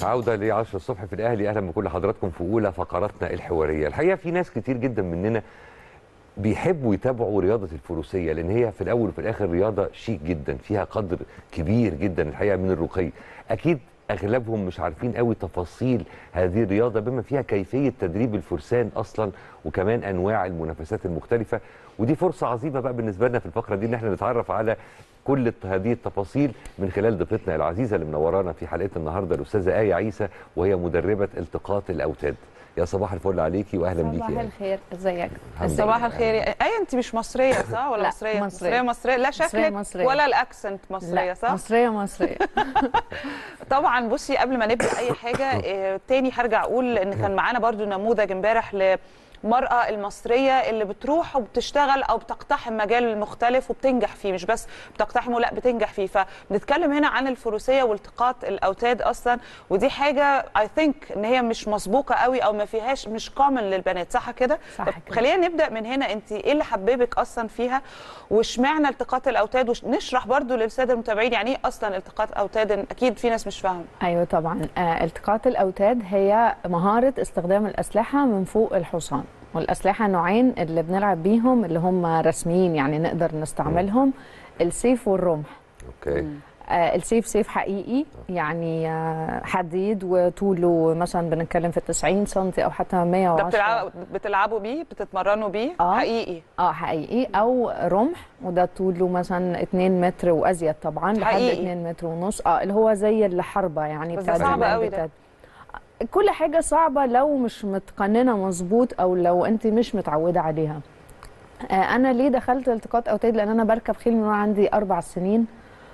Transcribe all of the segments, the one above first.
عودة ل 10 الصبح في الأهلي أهلا بكل حضراتكم في أولى فقراتنا الحوارية الحقيقة في ناس كتير جدا مننا بيحبوا يتابعوا رياضة الفروسية لأن هي في الأول وفي الآخر رياضة شيك جدا فيها قدر كبير جدا الحقيقة من الرقي أكيد أغلبهم مش عارفين قوي تفاصيل هذه الرياضة بما فيها كيفية تدريب الفرسان أصلا وكمان أنواع المنافسات المختلفة ودي فرصة عظيمة بقى بالنسبة لنا في الفقرة دي إن احنا نتعرف على كل هذه التفاصيل من خلال ضيفتنا العزيزة اللي منورانا في حلقتنا النهاردة الأستاذة آية عيسى وهي مدربة التقاط الأوتاد يا صباح الفل عليكي واهلا بيكي صباح يعني. الخير ازيك الحمد صباح لله. الخير اي انت مش مصريه صح ولا لا، مصريه مصرية. مصريه لا شكلك مصرية. ولا الاكسنت مصريه لا صح مصريه مصريه طبعا بصي قبل ما نبدا اي حاجه آه، تاني هرجع اقول ان كان معانا برضو نموذج امبارح للمرأة المصرية اللي بتروح وبتشتغل أو بتقتحم مجال مختلف وبتنجح فيه مش بس بتقتحمه لا بتنجح فيه فبنتكلم هنا عن الفروسية والتقاط الأوتاد أصلا ودي حاجة اي ثينك إن هي مش مسبوقة قوي أو ما فيهاش مش كومن للبنات صح كده؟ صح طب كده. خلينا نبدأ من هنا أنت إيه اللي حببك أصلا فيها واشمعنى التقاط الأوتاد ونشرح برضو للسادة المتابعين يعني إيه أصلا التقاط أوتاد إن أكيد في ناس مش فاهمة ايوه طبعا آه، التقاط الاوتاد هي مهاره استخدام الاسلحه من فوق الحصان والاسلحه نوعين اللي بنلعب بيهم اللي هم رسميين يعني نقدر نستعملهم السيف والرمح اوكي آه، السيف سيف حقيقي يعني آه، حديد وطوله مثلا بنتكلم في 90 سم او حتى ده 110 بتلعب بتلعبوا بيه بتتمرنوا بيه آه. حقيقي اه حقيقي او رمح وده طوله مثلا 2 متر وازيد طبعا لحد حقيقي. 2 متر ونص اه اللي هو زي الحربه يعني بس ده بتاع صعب زمان قوي ده. بتاعت- كل حاجه صعبه لو مش متقننه مظبوط او لو انت مش متعوده عليها آه انا ليه دخلت التقاط اوتاد لان انا بركب خيل من وانا عندي اربع سنين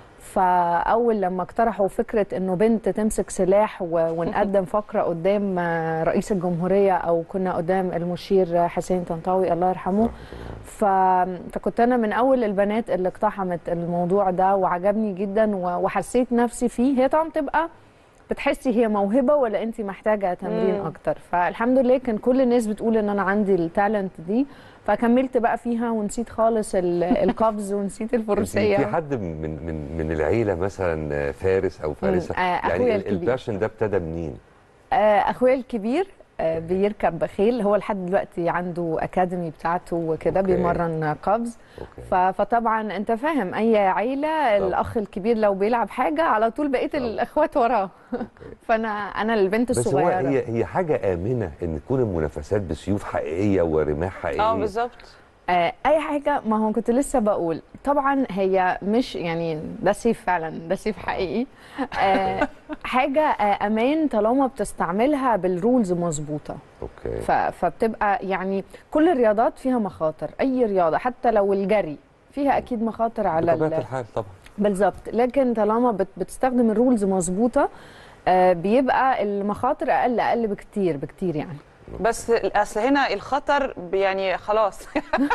فاول لما اقترحوا فكره انه بنت تمسك سلاح و- ونقدم فقره قدام آه، رئيس الجمهوريه او كنا قدام المشير حسين طنطاوي الله يرحمه ف... فكنت انا من اول البنات اللي اقتحمت الموضوع ده وعجبني جدا و... وحسيت نفسي فيه هي طبعا تبقى بتحسي هي موهبه ولا انت محتاجه تمرين مم. اكتر فالحمد لله كان كل الناس بتقول ان انا عندي التالنت دي فكملت بقى فيها ونسيت خالص ال- القفز ونسيت في الفروسيه حد من من من العيله مثلا فارس او فارسه مم. آه، أخويا يعني ال- الكبير. الباشن ده ابتدى منين؟ آه، اخويا الكبير آه، بيركب خيل هو لحد دلوقتي عنده اكاديمي بتاعته وكده أوكي. بيمرن قفز اوكي ف- فطبعا انت فاهم اي عيله الاخ الكبير لو بيلعب حاجه على طول بقيه طبعا. الاخوات وراه فانا انا البنت بس هو الصغيره هي هي حاجه امنه ان تكون المنافسات بسيوف حقيقيه ورماح حقيقيه اه بالظبط آه، اي حاجه ما هو كنت لسه بقول طبعا هي مش يعني ده سيف فعلا ده سيف حقيقي آه، حاجه آه، امان طالما بتستعملها بالرولز مظبوطه اوكي ف- فبتبقى يعني كل الرياضات فيها مخاطر اي رياضه حتى لو الجري فيها اكيد مخاطر على بطبيعه ال- الحال طبعا بالظبط لكن طالما بت- بتستخدم الرولز مظبوطه آه، بيبقى المخاطر اقل اقل بكتير بكتير يعني بس اصل هنا الخطر يعني خلاص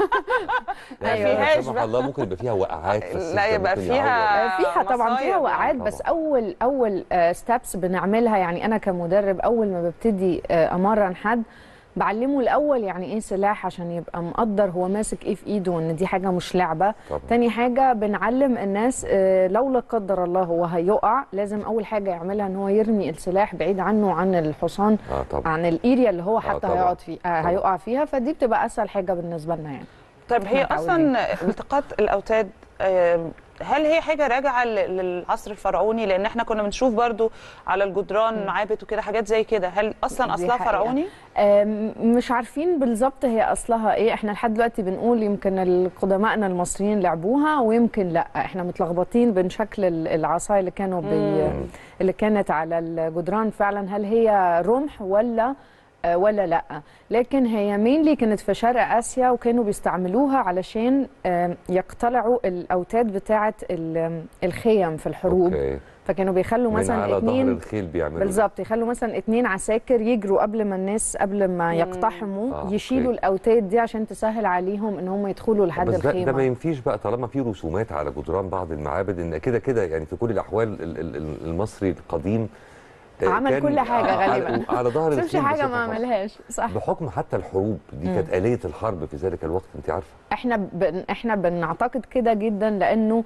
يعني أيوة. لا فيهاش سمح بقى. الله ممكن يبقى فيها وقعات في السيف لا ده يبقى ممكن فيها يعور. آه، فيها طبعا مصايب فيها وقعات طبعاً. بس اول اول ستابس بنعملها يعني انا كمدرب اول ما ببتدي آه، امرن حد بعلمه الاول يعني ايه سلاح عشان يبقى مقدر هو ماسك ايه في ايده وان دي حاجه مش لعبه طبعا تاني حاجه بنعلم الناس آه، لو لا قدر الله هو هيقع لازم اول حاجه يعملها ان هو يرمي السلاح بعيد عنه عن الحصان اه طبعا عن الاريا اللي هو حتى طبعاً. هيقعد فيه آه طبعاً. هيقع فيها فدي بتبقى اسهل حاجه بالنسبه لنا يعني طيب هي متعودين. اصلا التقاط الاوتاد آه، هل هي حاجه راجعه ل- للعصر الفرعوني لان احنا كنا بنشوف برضو على الجدران معابد وكده حاجات زي كده هل اصلا دي اصلها حقيقة. فرعوني آم، مش عارفين بالظبط هي اصلها ايه احنا لحد دلوقتي بنقول يمكن القدماءنا المصريين لعبوها ويمكن لا احنا متلخبطين بين شكل ال- العصايه اللي كانوا بي مم. اللي كانت على الجدران فعلا هل هي رمح ولا آه، ولا لا لكن هي مينلي كانت في شرق اسيا وكانوا بيستعملوها علشان آم، يقتلعوا الاوتاد بتاعه ال- الخيم في الحروب اوكي فكانوا بيخلوا من مثلا على ظهر اتنين الخيل بيعملوا ده. بالظبط يخلوا مثلا اتنين عساكر يجروا قبل ما الناس قبل ما يقتحموا آه، يشيلوا أوكي. الاوتاد دي عشان تسهل عليهم ان هم يدخلوا لحد بس ده, ده ما الخيمه ينفيش بقى طالما في رسومات على جدران بعض المعابد ان كده كده يعني في كل الاحوال ال- ال- ال- المصري القديم آه، عمل كان كل حاجة على- غالباً. على ظهر بس الخيل في حاجه بصفة ما خاصة. عملهاش صح بحكم حتى الحروب دي كانت آلية الحرب في ذلك الوقت انت عارفه احنا بن احنا بنعتقد كده جدا لانه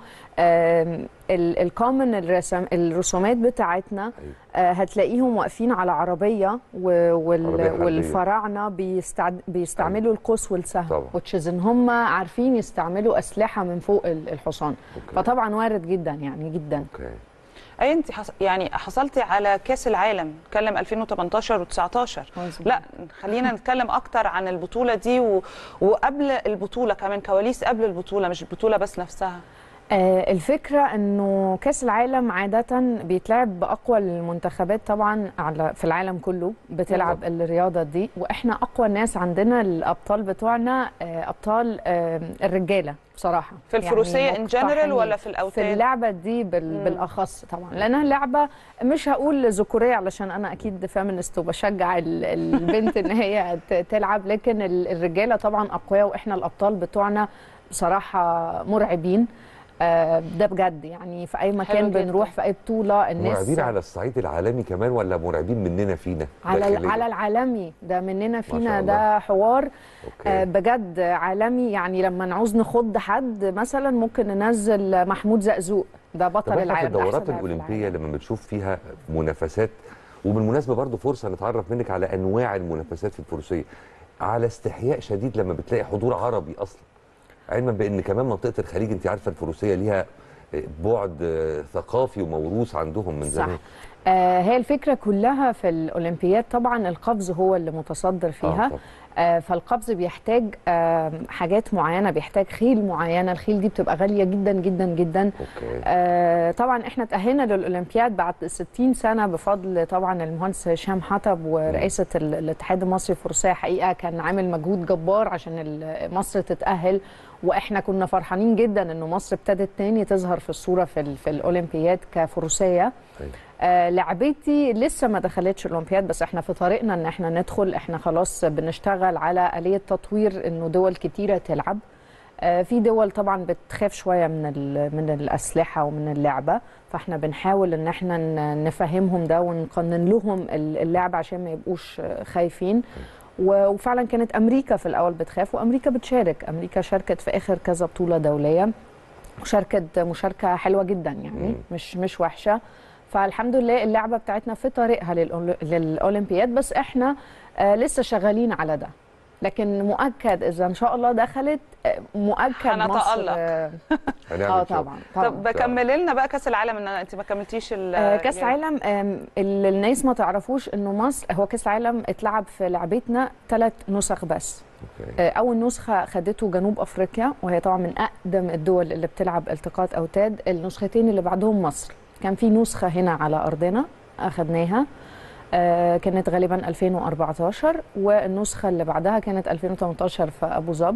الكومن الرسم الرسومات بتاعتنا أيوة. آه، هتلاقيهم واقفين على عربيه و- وال- عربية حربية. والفراعنه بيستعد بيستعملوا القوس والسهم طبعا. وتشيز ان هم عارفين يستعملوا اسلحه من فوق ال- الحصان أوكي. فطبعا وارد جدا يعني جدا اوكي اي انت حص... يعني حصلتي على كاس العالم نتكلم 2018 و19 مظبوط. لا خلينا نتكلم اكتر عن البطوله دي و... وقبل البطوله كمان كواليس قبل البطوله مش البطوله بس نفسها آه، الفكرة انه كأس العالم عادة بيتلعب بأقوى المنتخبات طبعا على في العالم كله بتلعب بالظبط. الرياضة دي واحنا أقوى ناس عندنا الأبطال بتوعنا آه، أبطال آه، الرجالة بصراحة في الفروسيه ان جنرال مقتحمين. ولا في في الاوتاد اللعبة دي بال... مم. بالأخص طبعا لأنها لعبة مش هقول ذكورية علشان أنا أكيد فيمينست وبشجع ال- البنت إن هي ت- تلعب لكن ال- الرجالة طبعا أقوياء وإحنا الأبطال بتوعنا بصراحة مرعبين آه، ده بجد يعني في أي مكان جدا. بنروح في أي بطولة الناس مرعبين على الصعيد العالمي كمان ولا مرعبين مننا فينا على ال- داخلياً؟ على العالمي ده مننا فينا الله. ده حوار اوكي آه، بجد عالمي يعني لما نعوز نخض حد مثلا ممكن ننزل محمود زقزوق ده طب بطل احنا في العالم ده أحسن الدورات لاعب في الاولمبيه العالم. لما بنشوف فيها منافسات وبالمناسبه برضو فرصه نتعرف منك على انواع المنافسات في الفروسيه على استحياء شديد لما بتلاقي حضور عربي اصلا علما بان كمان منطقه الخليج انت عارفه الفروسيه ليها بعد آه، ثقافي وموروث عندهم من صح زمان آه هي الفكره كلها في الاولمبياد طبعا القفز هو اللي متصدر فيها طبعاً. آه فالقفز بيحتاج آه حاجات معينه بيحتاج خيل معينه الخيل دي بتبقى غاليه جدا جدا جدا اوكي آه طبعا احنا تأهلنا للأولمبياد بعد 60 سنة بفضل طبعا المهندس هشام حطب ورئاسة ال- الاتحاد المصري الفروسية حقيقة كان عامل مجهود جبار عشان ال- مصر تتأهل واحنا كنا فرحانين جدا انه مصر ابتدت تاني تظهر في الصورة في, ال- في الأولمبياد كفروسية أيوة. آه لعبتي لسه ما دخلتش الاولمبياد بس احنا في طريقنا ان احنا ندخل احنا خلاص بنشتغل على آلية تطوير انه دول كتيرة تلعب آه، في دول طبعا بتخاف شويه من ال- من الاسلحه ومن اللعبه فاحنا بنحاول ان احنا ن- نفهمهم ده ونقنن لهم ال- اللعبه عشان ما يبقوش آه، خايفين و- وفعلا كانت امريكا في الاول بتخاف وامريكا بتشارك امريكا شاركت في اخر كذا بطوله دوليه وشاركت مشاركه حلوه جدا يعني مم. مش مش وحشه فالحمد لله اللعبه بتاعتنا في طريقها للأول- للاولمبياد بس احنا آه لسه شغالين على ده لكن مؤكد اذا ان شاء الله دخلت آه، مؤكد مصر هنتألق. اه هنعمل آه، شغل. طبعا طبعا طب كملي لنا بقى كاس العالم ان انت ما كملتيش ال- آه، كاس يعني- العالم آم، اللي الناس ما تعرفوش انه مصر هو كاس العالم اتلعب في لعبتنا ثلاث نسخ بس اوكي آه، اول نسخه خدته جنوب افريقيا وهي طبعا من اقدم الدول اللي بتلعب التقاط اوتاد النسختين اللي بعدهم مصر كان في نسخه هنا على ارضنا اخذناها آه، كانت غالبا 2014 والنسخه اللي بعدها كانت 2018 في ابو ظبي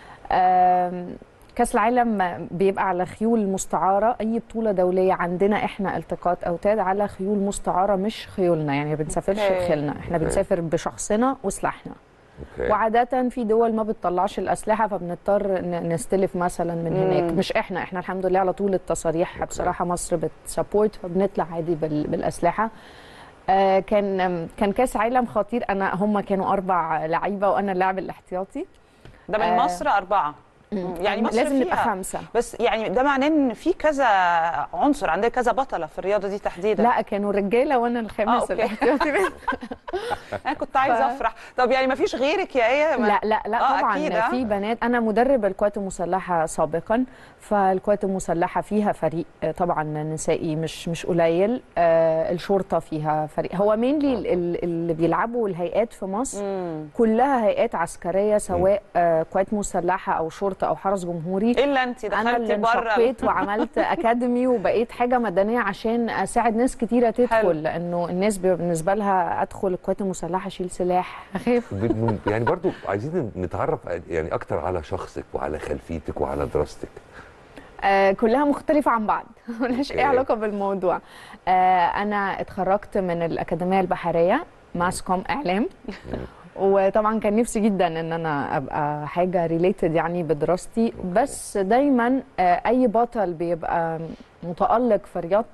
آم، كاس العالم بيبقى على خيول مستعاره اي بطوله دوليه عندنا احنا التقاط اوتاد على خيول مستعاره مش خيولنا يعني ما بنسافرش أوكي. بخيلنا احنا أوكي. بنسافر بشخصنا وسلاحنا اوكي وعادة في دول ما بتطلعش الأسلحة فبنضطر ن- نستلف مثلا من هناك مم. مش إحنا إحنا الحمد لله على طول التصاريح أوكي. بصراحة مصر بتسبورت فبنطلع عادي بال- بالأسلحة آه كان كان كاس عالم خطير أنا هم كانوا أربع لعيبة وأنا اللاعب الاحتياطي ده من آه. مصر اربعه يعني مصر لازم نبقى فيها. خمسة بس يعني ده معناه ان في كذا عنصر عندنا كذا بطله في الرياضه دي تحديدا لا كانوا رجالة وأنا آه، الخامس أوكي. الاحتياطي انا كنت عايزه ف- افرح طب يعني ما فيش غيرك يا ايه ما- لا لا لا آه، طبعا أكيد، آه. في بنات انا مدرب القوات المسلحه سابقا فالقوات المسلحه فيها فريق آه، طبعا نسائي مش مش قليل آه، الشرطه فيها فريق هو مينلي اللي بيلعبوا الهيئات في مصر مم. كلها هيئات عسكريه سواء آه، قوات مسلحه او شرطه او حرس جمهوري الا انت انا اللي دخلتي بره انشقيت وعملت اكاديمي وبقيت حاجه مدنيه عشان اساعد ناس كتيره حلو. تدخل لانه الناس بيبقى بالنسبه لها ادخل القوات المسلحه اشيل سلاح اخاف ب- يعني برضو عايزين نتعرف يعني اكتر على شخصك وعلى خلفيتك وعلى دراستك آه، كلها مختلفة عن بعض ملهاش أي أوكي. علاقة بالموضوع آه، أنا اتخرجت من الأكاديمية البحرية ماس كوم إعلام وطبعا كان نفسي جدا ان انا ابقى حاجه ريليتد يعني بدراستي بس دايما آه، اي بطل بيبقى متالق في رياضته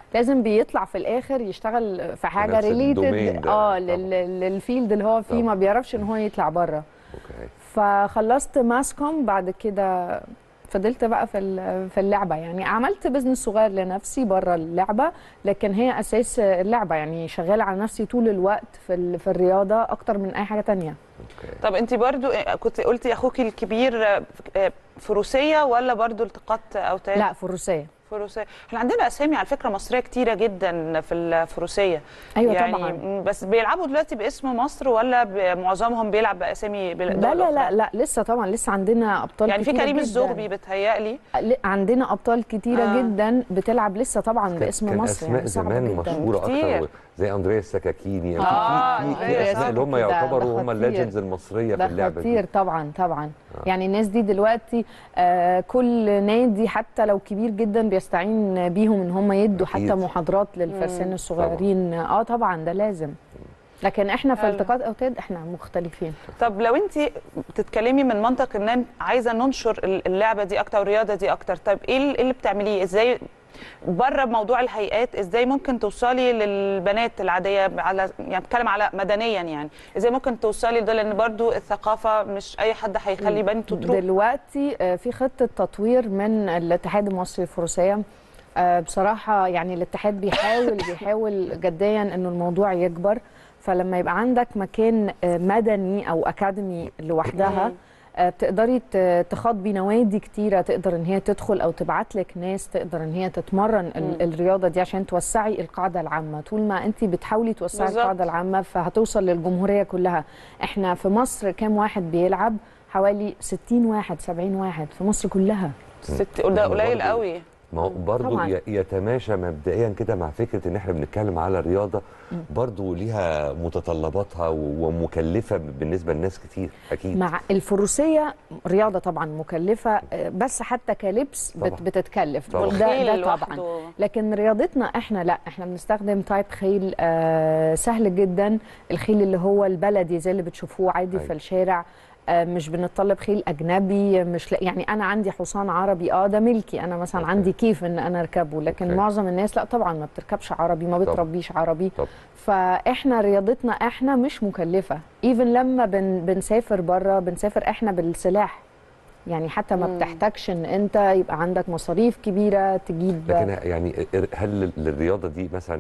لازم بيطلع في الاخر يشتغل في حاجه نفس الدومين ريليتد ده اه طبعاً. لل- للفيلد اللي هو فيه طبعاً. ما بيعرفش ان هو يطلع بره اوكي فخلصت ماسكوم بعد كده فضلت بقى في ال- في اللعبه يعني عملت بزنس صغير لنفسي بره اللعبه لكن هي اساس اللعبه يعني شغاله على نفسي طول الوقت في ال- في الرياضه اكتر من اي حاجه تانية اوكي طب انت برضو كنت قلتي اخوك الكبير آه، فروسيه ولا برضو التقاط اوتاد لا فروسيه فروسيه احنا عندنا اسامي على فكره مصريه كتيره جدا في الفروسيه ايوه يعني طبعا م- بس بيلعبوا دلوقتي باسم مصر ولا ب- معظمهم بيلعب باسامي بال- لا دول لا لا أخرى؟ لا لسه طبعا لسه عندنا ابطال يعني في كتيرة كريم جداً. الزغبي بتهيألي ل- عندنا ابطال كتيره آه. آه. جدا بتلعب لسه طبعا كان- باسم كان مصر اسماء يعني صعبة زمان جداً. مشهوره كتير. اكتر زي اندريا السكاكيني آه، في, في, أندريا في اسماء اللي هم السكاكيني ده- يعتبروا ده هم خطير. الليجندز المصريه في ده اللعبه خطير دي طبعا طبعا آه. يعني الناس دي دلوقتي آه كل نادي حتى لو كبير جدا بيستعين بيهم ان هم يدوا أكيد. حتى محاضرات للفرسان الصغيرين اه طبعا ده لازم لكن احنا في حلو. التقاط اوتاد احنا مختلفين طب لو انت بتتكلمي من منطق ان أنا عايزه ننشر اللعبه دي اكتر والرياضه دي اكتر طب ايه ال- إيه اللي بتعمليه ازاي بره موضوع الهيئات ازاي ممكن توصلي للبنات العاديه على يعني بتكلم على مدنيا يعني ازاي ممكن توصلي لده لان برضو الثقافه مش اي حد هيخلي بنته تروح دلوقتي آه، في خطه تطوير من الاتحاد المصري للفروسيه آه، بصراحه يعني الاتحاد بيحاول بيحاول جديا انه الموضوع يكبر فلما يبقى عندك مكان آه، مدني او اكاديمي لوحدها مم. آه، بتقدري ت- تخاطبي نوادي كتيره تقدر ان هي تدخل او تبعت لك ناس تقدر ان هي تتمرن ال- الرياضه دي عشان توسعي القاعده العامه طول ما انت بتحاولي توسعي بالظبط. القاعده العامه فهتوصل للجمهوريه كلها احنا في مصر كام واحد بيلعب حوالي 60 واحد 70 واحد في مصر كلها ست ده يعني قليل برضو- قوي ما هو برضه طبعاً. ي- يتماشى مبدئيا كده مع فكره ان احنا بنتكلم على رياضه برضه ليها متطلباتها و- ومكلفه بالنسبه لناس كتير اكيد مع الفروسيه رياضه طبعا مكلفه آه، بس حتى كلبس بت طبعاً. بتتكلف طبعاً. ده, والخيل ده طبعا لوحده. لكن رياضتنا احنا لا احنا بنستخدم تايب خيل آه سهل جدا الخيل اللي هو البلدي زي اللي بتشوفوه عادي أيوة. في الشارع آه مش بنطلب خيل اجنبي مش لا يعني انا عندي حصان عربي اه ده ملكي انا مثلا أوكي. عندي كيف ان انا اركبه لكن أوكي. معظم الناس لا طبعا ما بتركبش عربي ما بتربيش عربي طب فاحنا رياضتنا احنا مش مكلفه ايفن لما بن بنسافر بره بنسافر احنا بالسلاح يعني حتى ما مم. بتحتاجش ان انت يبقى عندك مصاريف كبيره تجيب لكن يعني هل للرياضه دي مثلا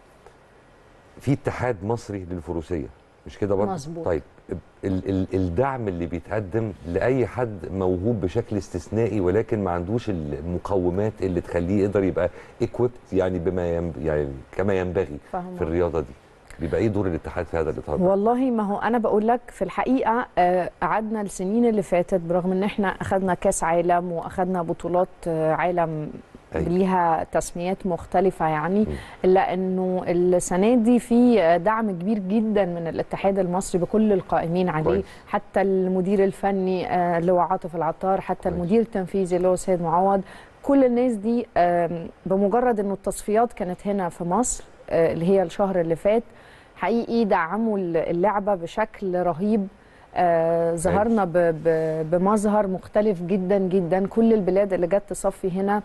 في اتحاد مصري للفروسيه مش كده برضه مظبوط. طيب ال ال الدعم اللي بيتقدم لاي حد موهوب بشكل استثنائي ولكن ما عندوش المقومات اللي تخليه يقدر يبقى equipped يعني بما ينب يعني كما ينبغي فاهمة. في الرياضه دي بيبقى ايه دور الاتحاد في هذا الاطار ده؟ والله ما هو انا بقول لك في الحقيقه آه، قعدنا السنين اللي فاتت برغم ان احنا اخذنا كاس عالم واخذنا بطولات آه، عالم أيوة. ليها تسميات مختلفة يعني إلا أنه السنة دي في آه، دعم كبير جدا من الاتحاد المصري بكل القائمين عليه كويس. حتى المدير الفني آه، اللي هو عاطف العطار حتى كويس. المدير التنفيذي اللي هو سيد معوض كل الناس دي آم، بمجرد أنه التصفيات كانت هنا في مصر آه، اللي هي الشهر اللي فات حقيقي دعموا اللعبة بشكل رهيب آه ظهرنا ب- ب- بمظهر مختلف جدا جدا كل البلاد اللي جت تصفي هنا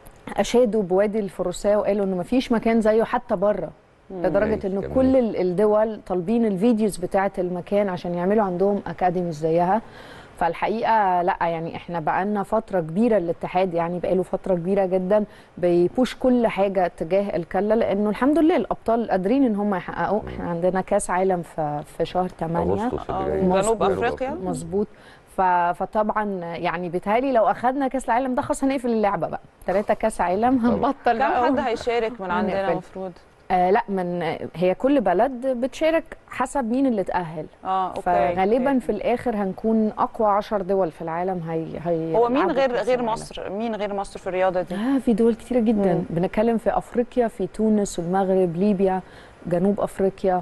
اشادوا بوادي الفروسيه وقالوا انه مفيش مكان زيه حتى بره لدرجه جميل، انه جميل. كل ال- الدول طالبين الفيديوز بتاعه المكان عشان يعملوا عندهم اكاديميز زيها فالحقيقه لا يعني احنا بقالنا فتره كبيره الاتحاد يعني بقاله فتره كبيره جدا بيبوش كل حاجه تجاه الكله لانه الحمد لله الابطال قادرين ان هم يحققوا احنا عندنا كاس عالم في في شهر 8 اغسطس آه، اللي جاي جنوب مظبوط. أفريقيا. مظبوط ف- فطبعا يعني بيتهيألي لو اخذنا كاس العالم ده خلاص هنقفل اللعبه بقى ثلاثه كاس عالم هنبطل كم بقى حد هيشارك من عندنا ونقفل. المفروض آه لا من هي كل بلد بتشارك حسب مين اللي اتأهل اه اوكي فغالبا أوكي. في الاخر هنكون اقوى عشر دول في العالم هي هي هو مين يلعبوا غير كأس غير العالم. مصر مين غير مصر في الرياضه دي آه في دول كتيرة جدا مم. بنتكلم في افريقيا في تونس والمغرب ليبيا جنوب افريقيا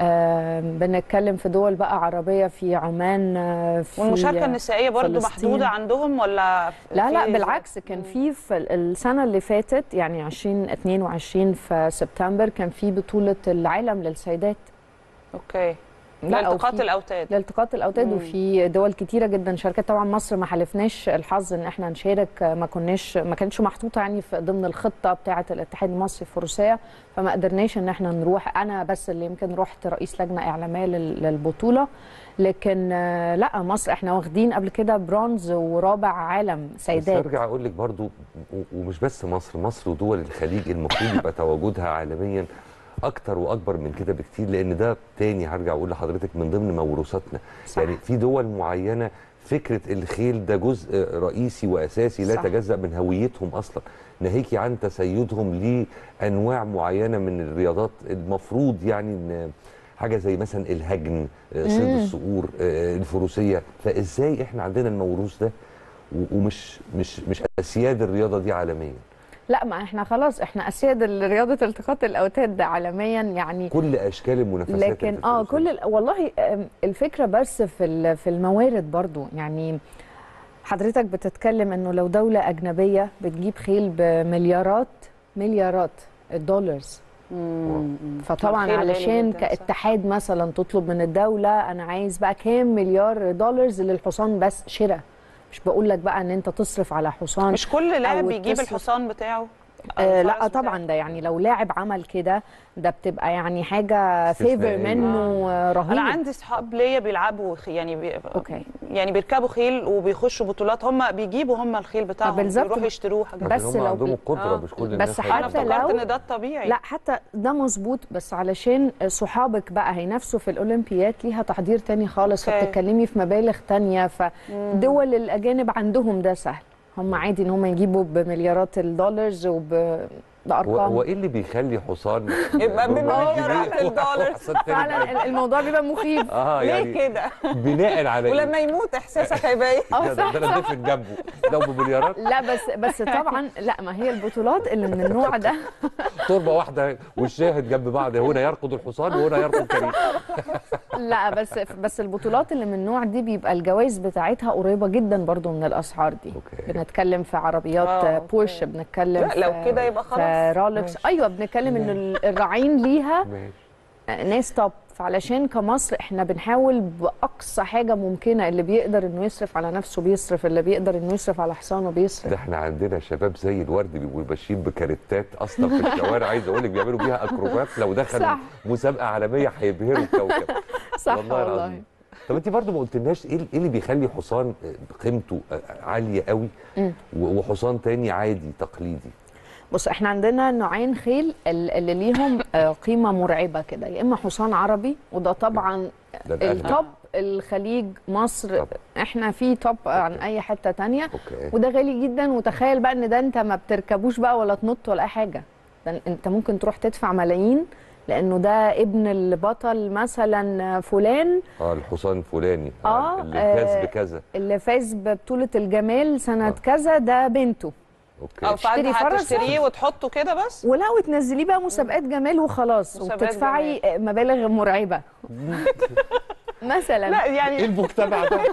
آه بنتكلم في دول بقى عربيه في عمان آه في والمشاركه النسائيه برضو فلسطين. محدوده عندهم ولا لا لا في- بالعكس كان في في السنه اللي فاتت يعني 2022 في سبتمبر كان في بطوله العالم للسيدات اوكي لا، أو لالتقاط في- الاوتاد لالتقاط الاوتاد مم. وفي دول كتيره جدا شركات طبعا مصر ما حلفناش الحظ ان احنا نشارك ما كناش ما كانتش محطوطه يعني في ضمن الخطه بتاعه الاتحاد المصري الفروسيه فما قدرناش ان احنا نروح انا بس اللي يمكن رحت رئيس لجنه اعلاميه لل- للبطوله لكن آه، لا مصر احنا واخدين قبل كده برونز ورابع عالم بس سيدات ارجع اقول لك برضو و- ومش بس مصر مصر ودول الخليج المفروض يبقى تواجدها عالميا اكتر واكبر من كده بكتير لان ده تاني هرجع اقول لحضرتك من ضمن موروثاتنا صح. يعني في دول معينه فكره الخيل ده جزء رئيسي واساسي لا صح. يتجزا من هويتهم اصلا ناهيكي عن تسيدهم لانواع معينه من الرياضات المفروض يعني ان حاجه زي مثلا الهجن آه، صيد مم. الصقور آه، الفروسيه فازاي احنا عندنا الموروث ده و- ومش مش مش اسياد الرياضه دي عالميا لا ما احنا خلاص احنا اسياد رياضه التقاط الاوتاد ده عالميا يعني كل اشكال المنافسات لكن اللي في اه الفروسية. كل ال- والله آم، الفكره بس في ال- في الموارد برضو يعني حضرتك بتتكلم انه لو دوله اجنبيه بتجيب خيل بمليارات مليارات الدولارز فطبعا الخيل غالي علشان جداً، صح. كاتحاد مثلا تطلب من الدوله انا عايز بقى كام مليار دولارز للحصان بس شراء مش بقول لك بقى ان انت تصرف على حصان مش كل لاعب أو بيجيب تصرف- الحصان بتاعه أو آه لا الفرس بتاعه؟ طبعا ده يعني لو لاعب عمل كده ده بتبقى يعني حاجه فيفر استثنائية. منه آه، رهيب انا عندي صحاب ليا بيلعبوا خي- يعني بي... اوكي يعني بيركبوا خيل وبيخشوا بطولات هم بيجيبوا هم الخيل بتاعهم بالظبط. بيروحوا يشتروه حاجات لكن بس هم لو عندهم بي- القدره آه. مش كل بس الناس انا حتى افتكرت لو- ان ده الطبيعي لا حتى ده مظبوط بس علشان صحابك بقى هينافسوا في الاولمبيات ليها تحضير تاني خالص أوكي. فبتتكلمي في مبالغ تانية فدول الاجانب عندهم ده سهل هم عادي ان هم يجيبوا بمليارات الدولارز وب هو بارقام هو ايه اللي بيخلي حصان يبقى ب 400 بمليارات جنيه الدولار. وحصان تاني فعلا ال- الموضوع بيبقى مخيف اه ليه يعني كده بناء على إيه؟ ولما يموت احساسك هيبقى ايه اه ده صح ده انا دافن جنبه لو بمليارات لا بس بس طبعا لا ما هي البطولات اللي من النوع ده تربه واحده والشاهد جنب بعض هنا يركض الحصان وهنا يركض كريم لا بس بس البطولات اللي من النوع دي بيبقى الجوائز بتاعتها قريبه جدا برضو من الاسعار دي أوكي. بنتكلم في عربيات آه، آه أوكي. بورش بنتكلم لا، لو في- كده يبقى في خلاص. رولكس ماشي. ايوه بنتكلم ان ال- الراعين ليها ماشي ناس توب فعلشان كمصر احنا بنحاول باقصى حاجه ممكنه اللي بيقدر انه يصرف على نفسه بيصرف اللي بيقدر انه يصرف على حصانه ده بيصرف احنا عندنا شباب زي الورد بيبقوا ماشيين بكاريتات اصلا في الشوارع عايز اقول لك بيعملوا بيها اكروبات لو دخلوا صح. مسابقه عالميه هيبهروا الكوكب صح والله والله العظيم. طب انت برضو ما قلتلناش ايه ايه اللي بيخلي حصان قيمته عاليه قوي مم. و- وحصان تاني عادي تقليدي بص احنا عندنا نوعين خيل ال- اللي ليهم آه، قيمه مرعبه كده يا اما حصان عربي وده طبعا ده الأهلي. التوب الخليج مصر طب. احنا في توب عن اي حته تانية اوكي وده غالي جدا وتخيل بقى ان ده انت ما بتركبوش بقى ولا تنط ولا اي حاجه ده انت ممكن تروح تدفع ملايين لانه ده ابن البطل مثلا فلان اه الحصان فلاني آه، اللي فاز آه، بكذا اللي فاز ببطوله الجمال سنه آه. كذا ده بنته اوكي او فانت اشتري فرس. هتشتريه وتحطه كده بس ولا وتنزليه بقى مسابقات جمال وخلاص مسابقات وبتدفعي مبالغ مرعبه مثلا لا ايه يعني المجتمع ده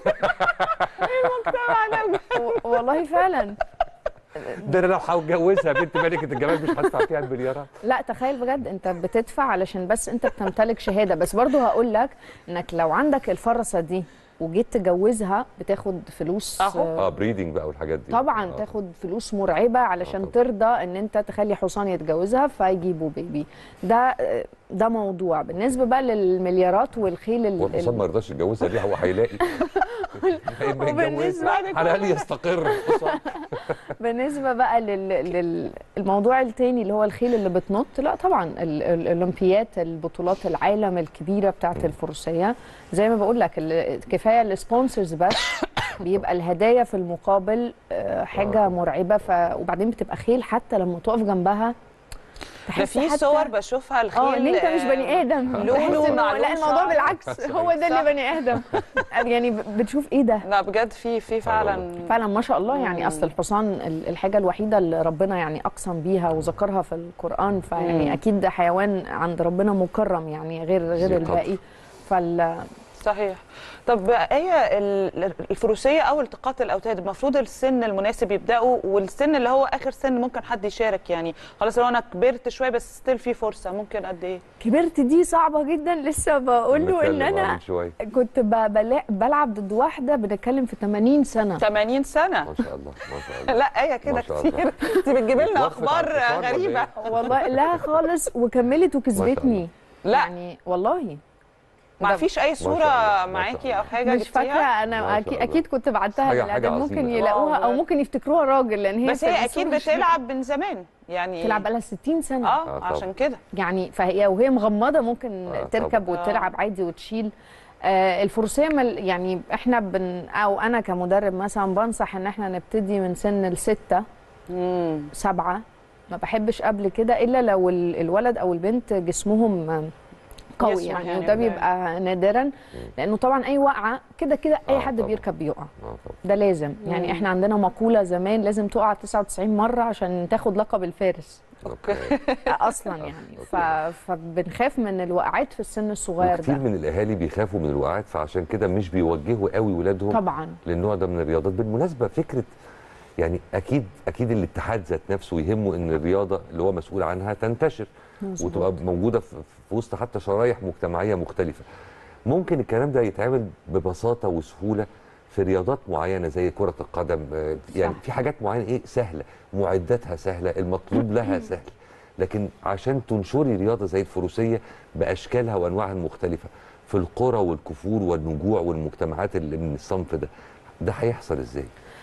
و- والله فعلا ده انا لو هتجوزها بنت ملكه الجمال مش هدفع فيها المليارات لا تخيل بجد انت بتدفع علشان بس انت بتمتلك شهاده بس برضو هقول لك انك لو عندك الفرسه دي وجيت تجوزها بتاخد فلوس أهو. آه، اه بريدنج بقى والحاجات دي طبعا آه. تاخد فلوس مرعبه علشان طبعاً. ترضى ان انت تخلي حصان يتجوزها فيجيبوا بيبي ده ده موضوع بالنسبه بقى للمليارات والخيل ال- هو الحصان ما يرضاش يتجوزها ليه هو هيلاقي إما وبالنسبة يتجوزها على الاقل يستقر الحصان بالنسبه بقى لل... للموضوع التاني اللي هو الخيل اللي بتنط لا طبعا ال- ال- الاولمبيات البطولات العالم الكبيره بتاعت الفروسيه زي ما بقول لك ال- كفايه السبونسرز بس بيبقى الهدايا في المقابل آه، حاجه آه. مرعبه ف... وبعدين بتبقى خيل حتى لما تقف جنبها ده تحس في حتى- صور بشوفها الخيل اه ان انت مش بني ادم لونه تحس إنه- معلوم لا الموضوع شعر. بالعكس هو ده صح. اللي بني ادم يعني ب- بتشوف ايه ده لا بجد في في فعلا فعلا ما شاء الله يعني مم. اصل الحصان ال- الحاجه الوحيده اللي ربنا يعني اقسم بيها وذكرها في القران فيعني مم. اكيد ده حيوان عند ربنا مكرم يعني غير ذي غير قدر. الباقي فال صحيح طب هي ال- الفروسيه او التقاط الاوتاد المفروض السن المناسب يبداوا والسن اللي هو اخر سن ممكن حد يشارك يعني خلاص لو انا كبرت شويه بس ستيل في فرصه ممكن قد ايه كبرت دي صعبه جدا لسه بقول له ان بنتكلم عنه انا من شويه كنت ب- بلا- بلعب ضد واحده بنتكلم في 80 سنه 80 سنه ما شاء الله ما شاء الله لا ايه كده ما شاء الله. كتير انت بتجيبي لنا اتوقفت على اخبار الفطار ولا غريبه إيه؟ والله لا خالص وكملت وكسبتني لا. يعني والله ما ده فيش اي شاء صوره الله، ما شاء معاكي الله. او حاجه مش فاكره جبتيها؟ انا ما شاء أكيد, الله. اكيد كنت بعتها حاجة- للإعداد. حاجة ممكن عظيمة. يلاقوها او واو. ممكن يفتكروها راجل لان هي بس هي بتلبس اكيد مش- بتلعب من زمان يعني بتلعب بقالها 60 سنه اه طبعا. عشان كده يعني فهي وهي مغمضه ممكن آه، تركب طبعا. وتلعب عادي وتشيل آه الفروسيه مل يعني احنا بن او انا كمدرب مثلا بنصح ان احنا نبتدي من سن السته امم سبعه ما بحبش قبل كده الا لو ال- الولد او البنت جسمهم قوي يسمح يعني, يعني وده بده. بيبقى نادرا لانه طبعا اي وقعه كده كده اي آه، حد طبعا. بيركب بيقع اه طبعا ده لازم يعني احنا عندنا مقوله زمان لازم تقع 99 مره عشان تاخد لقب الفارس اوكي اصلا يعني ف... فبنخاف من الوقعات في السن الصغير كتير ده من الاهالي بيخافوا من الوقعات فعشان كده مش بيوجهوا قوي ولادهم طبعا للنوع ده من الرياضات بالمناسبه فكره يعني اكيد اكيد الاتحاد ذات نفسه يهمه ان الرياضه اللي هو مسؤول عنها تنتشر مظبوط. وتبقى موجوده في في وسط حتى شرايح مجتمعيه مختلفه ممكن الكلام ده يتعمل ببساطه وسهوله في رياضات معينه زي كره القدم آه، يعني صح. في حاجات معينه ايه سهله معداتها سهله المطلوب لها سهل لكن عشان تنشري رياضه زي الفروسيه باشكالها وانواعها المختلفه في القرى والكفور والنجوع والمجتمعات اللي من الصنف ده ده هيحصل ازاي؟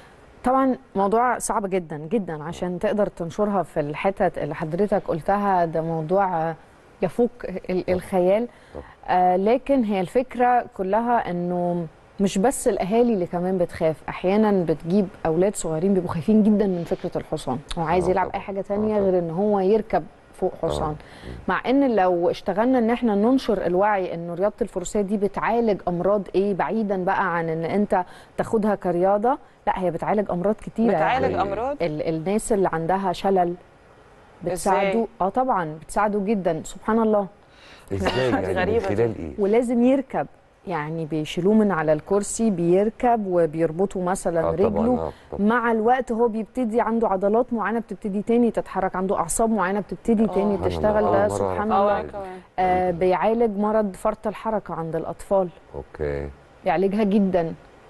طبعا موضوع صعب جدا جدا عشان تقدر تنشرها في الحتت اللي حضرتك قلتها ده موضوع آه، يفوق ال- الخيال طب. آه لكن هي الفكره كلها انه مش بس الاهالي اللي كمان بتخاف احيانا بتجيب اولاد صغيرين بيبقوا خايفين جدا من فكره الحصان هو عايز آه يلعب طبعا. اي حاجه آه تانية طبعا. غير ان هو يركب فوق حصان مع ان لو اشتغلنا ان احنا ننشر الوعي انه رياضه الفروسيه دي بتعالج امراض ايه بعيدا بقى عن ان انت تاخدها كرياضه لا هي بتعالج امراض كتيره بتعالج يعني امراض ال الناس اللي عندها شلل بتساعده اه طبعا بتساعده جدا سبحان الله ازاي يعني من غريبة دي. خلال ايه؟ ولازم يركب يعني بيشيلوه من على الكرسي بيركب وبيربطوا مثلا آه طبعاً، رجله آه طبعاً. مع الوقت هو بيبتدي عنده عضلات معينه بتبتدي تاني تتحرك عنده اعصاب معينه بتبتدي تاني سبحان تشتغل الله. ده أول مرة سبحان أعرف. الله اه كمان آه بيعالج مرض فرط الحركه عند الاطفال اوكي يعالجها جدا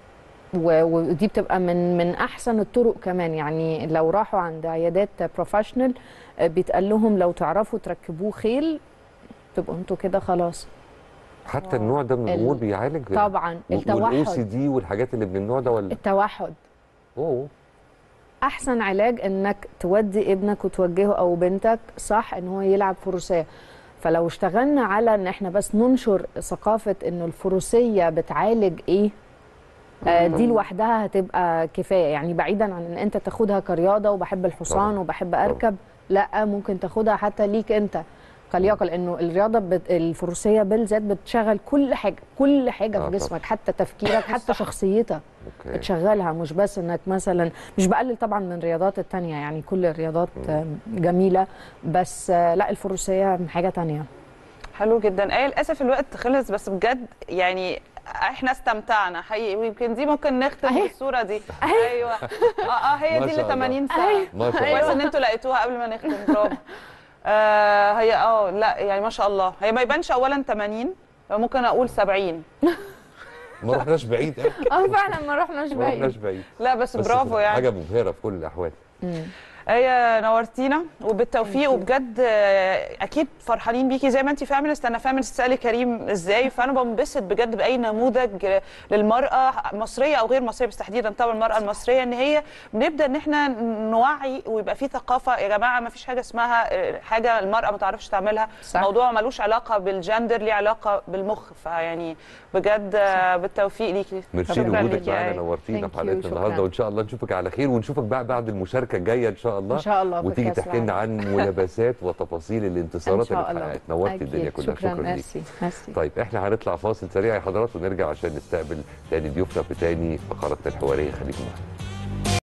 و- ودي بتبقى من من احسن الطرق كمان يعني لو راحوا عند عيادات بروفيشنال بيتقال لهم لو تعرفوا تركبوه خيل تبقوا انتوا كده خلاص حتى النوع ده من ال- الامور بيعالج طبعا والاو سي التوحد دي والحاجات اللي من النوع ده ولا التوحد اوه احسن علاج انك تودي ابنك وتوجهه او بنتك صح ان هو يلعب فروسيه فلو اشتغلنا على ان احنا بس ننشر ثقافه انه الفروسيه بتعالج ايه آه دي لوحدها هتبقى كفايه يعني بعيدا عن ان انت تاخدها كرياضه وبحب الحصان طبعاً. وبحب اركب لا ممكن تاخدها حتى ليك انت كلياقه لانه الرياضه بت... الفروسيه بالذات بتشغل كل حاجه كل حاجه آه في طبعاً. جسمك حتى تفكيرك حتى شخصيتك اوكي تشغلها مش بس انك مثلا مش بقلل طبعا من الرياضات التانية يعني كل الرياضات آه، جميلة بس آه، لا الفروسية حاجة تانية حلو جدا ايه للاسف الوقت خلص بس بجد يعني احنا استمتعنا حقيقي ويمكن دي ممكن نختم أهي. بالصوره دي ايوه اه اه هي ما دي شاء اللي الله. 80 سنه ما شاء كويس الله ان انتوا لقيتوها قبل ما نختم برافو آه هي اه لا يعني ما شاء الله هي ما يبانش اولا 80 ممكن اقول 70 ما رحناش بعيد قوي اه فعلا ما رحناش ما رحناش بعيد بعيد لا بس, بس برافو يعني حاجه مبهره في كل الاحوال هي نورتينا وبالتوفيق وبجد آه، اكيد فرحانين بيكي زي ما انت فيمنست انا فيمنست سالي كريم ازاي فانا بنبسط بجد باي نموذج للمراه مصريه او غير مصريه بس تحديدا طبعا المراه المصريه ان هي بنبدا ان احنا نوعي ويبقى في ثقافه يا جماعه ما فيش حاجه اسمها آه، حاجه المراه ما تعرفش تعملها صح. موضوع ملوش علاقه بالجندر ليه علاقه بالمخ فيعني بجد آه، بالتوفيق ليكي ميرسي شكراً لوجودك ليكي يا معانا آية. نورتينا Thank في حلقتنا you، النهارده شكراً. وان شاء الله نشوفك على خير ونشوفك بقى بعد المشاركه الجايه ان شاء الله ان شاء الله وتيجي بالكأس تحكي لنا العالم. عن ملابسات وتفاصيل ان الانتصارات اللي شاء الله اتحققت نورتي أكيد. الدنيا كلها شكرا شكرا ليك ميرسي ميرسي طيب احنا هنطلع فاصل سريع يا حضرات ونرجع عشان نستقبل تاني ضيوفنا في تاني فقراتنا الحواريه خليكم معانا